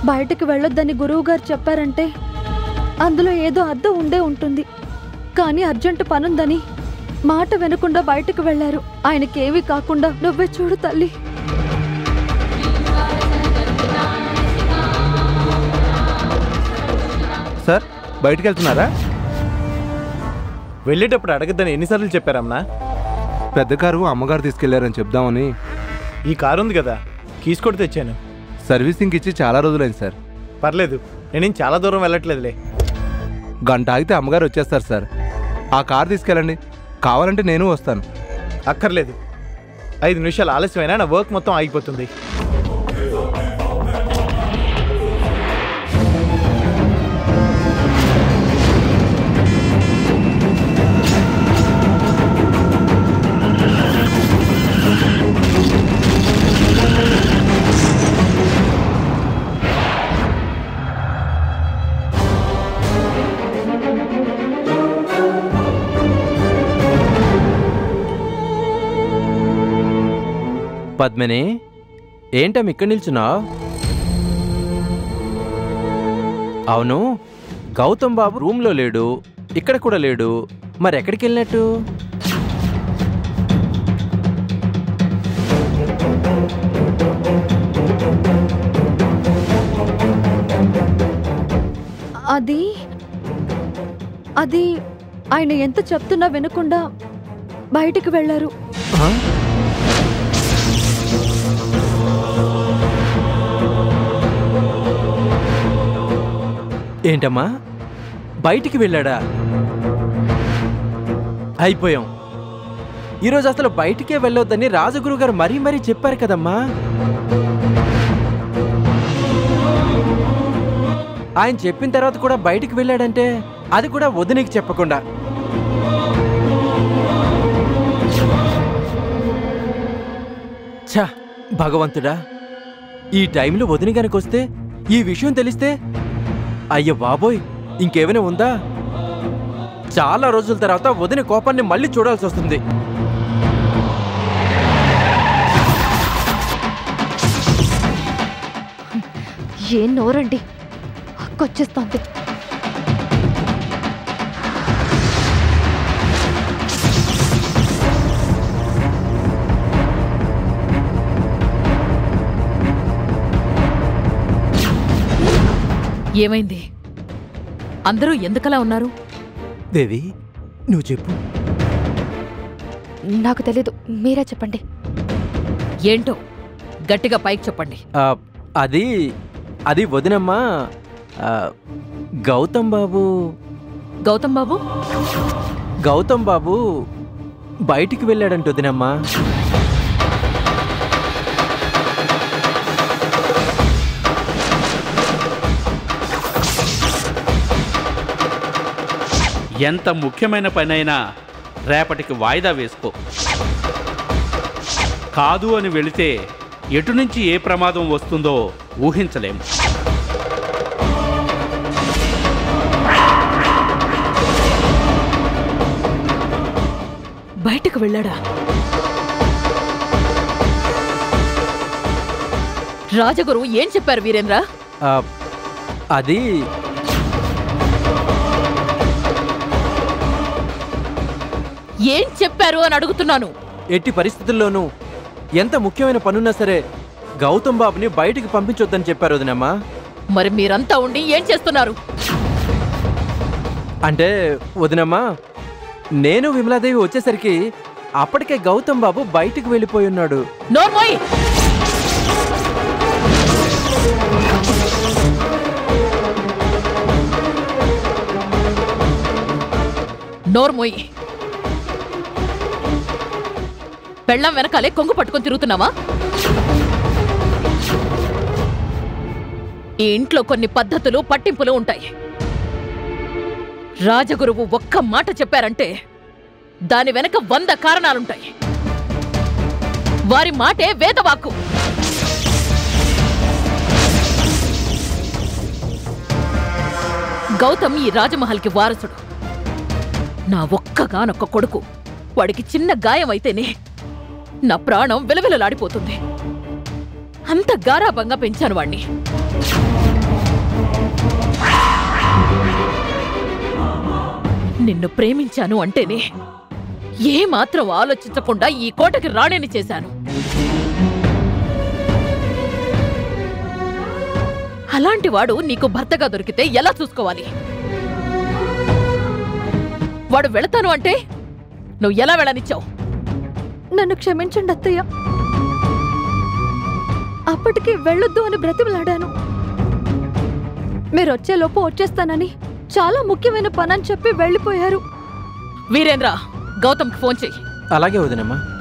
బయటకు వెళ్ళొద్దని గురువుగారు చెప్పారంటే అందులో ఏదో అర్థం ఉండే ఉంటుంది కానీ అర్జెంటు పనుందని మాట వినకుండా బయటకు వెళ్ళారు ఆయనకేమీ కాకుండా నువ్వే చూడు తల్లి సార్ బయటికి వెళ్తున్నారా వెళ్ళేటప్పుడు అడగద్దని ఎన్నిసార్లు చెప్పారమ్మా పెద్ద కారు అమ్మగారు తీసుకెళ్లారని చెప్దామని ఈ కారు ఉంది కదా కీస్ కూడా తెచ్చాను సర్వీసింగ్ ఇచ్చి చాలా రోజులైంది సార్ పర్లేదు నేనేం చాలా దూరం వెళ్ళట్లేదులే గంట ఆగితే అమ్మగారు వచ్చేస్తారు సార్ ఆ కారు తీసుకెళ్ళండి కావాలంటే నేను వస్తాను అక్కర్లేదు ఐదు నిమిషాలు ఆలస్యమైనా నా వర్క్ మొత్తం ఆగిపోతుంది పద్మిని ఏంటమ్మ ఇక్కడ నిల్చున్నావు అవును గౌతమ్ బాబు రూమ్లో లేడు ఇక్కడ కూడా లేడు మరి ఎక్కడికి వెళ్ళినట్టు అది అది ఆయన ఎంత చెప్తున్నా వినకుండా బయటికి వెళ్ళారు ఆ? ఏంటమ్మా బయటికి వెళ్ళాడా అయిపోయాం ఈరోజు అసలు బయటికే వెళ్ళొద్దని రాజగురు గారు మరీ మరీ చెప్పారు కదమ్మా ఆయన చెప్పిన తర్వాత కూడా బయటికి వెళ్ళాడంటే అది కూడా వదినికి చెప్పకుండా ఛ భగవంతుడా ఈ టైంలో వదిన గనకొస్తే ఈ విషయం తెలిస్తే అయ్య బాబోయ్ ఇంకేమైనా ఉందా చాలా రోజుల తర్వాత వదిన కోపాన్ని మళ్ళీ చూడాల్సి వస్తుంది ఏం నోరండి అక్కొచ్చేస్తోంది ఏమైంది అందరూ ఎందుకలా ఉన్నారు దేవి నువ్వు చెప్పు నాకు తెలీదు మీరే చెప్పండి ఏంటో గట్టిగా పైకి చెప్పండి ఆ, అది అది వదినమ్మా ఆ, గౌతమ్ బాబు గౌతమ్ బాబు గౌతమ్ బాబు బయటికి వెళ్ళాడంట వదినమ్మా ఎంత ముఖ్యమైన పనైనా రేపటికి వాయిదా వేసుకో కాదు అని వెళితే ఎటు నుంచి ఏ ప్రమాదం వస్తుందో ఊహించలేము బయటకు వెళ్ళాడా రాజగురు ఏం చెప్పారు వీరేంద్ర ఆ, అది ఏం చెప్పారు అని అడుగుతున్నాను ఎట్టి పరిస్థితుల్లోనూ ఎంత ముఖ్యమైన పనున్నా సరే గౌతమ్ బాబుని బయటికి పంపించొద్దని చెప్పారు వదినమ్మా మరి మీరంతా ఉండి ఏం చేస్తున్నారు అంటే వదినమ్మా నేను విమలాదేవి వచ్చేసరికి అప్పటికే గౌతమ్ బాబు బయటికి వెళ్ళిపోయి ఉన్నాడు నోర్మోయ్ నోర్మోయ్ పెళ్ళం వెనకాలే కొంగు పట్టుకొని తిరుగుతున్నావా ఈ ఇంట్లో కొన్ని పద్ధతులు పట్టింపులు ఉంటాయి రాజగురువు ఒక్క మాట చెప్పారంటే దాని వెనక వంద కారణాలుంటాయి వారి మాటే వేదవాక్కు గౌతమ్ ఈ రాజమహల్కి వారసుడు నా ఒక్కగానొక్క కొడుకు వాడికి చిన్న గాయం అయితేనే నా ప్రాణం విలవిలలాడిపోతుంది అంత గారాబంగా పెంచాను వాణ్ణి నిన్ను ప్రేమించాను అంటేనే ఏ మాత్రం ఆలోచించకుండా ఈ కోటకి రాణిని చేశాను అలాంటి వాడు నీకు భర్తగా దొరికితే ఎలా చూసుకోవాలి వాడు వెళతాను అంటే నువ్వు ఎలా వెళ్ళనిచ్చావు నన్ను క్షమించండి అత్తయ్య అప్పటికి వెళ్ళొద్దు అని బ్రతిమలాడాను మీరు వచ్చేలోపు వచ్చేస్తానని చాలా ముఖ్యమైన పని అని చెప్పి వెళ్ళిపోయారు వీరేంద్ర గౌతమ్కి ఫోన్ చెయ్యి అలాగే వదినమ్మా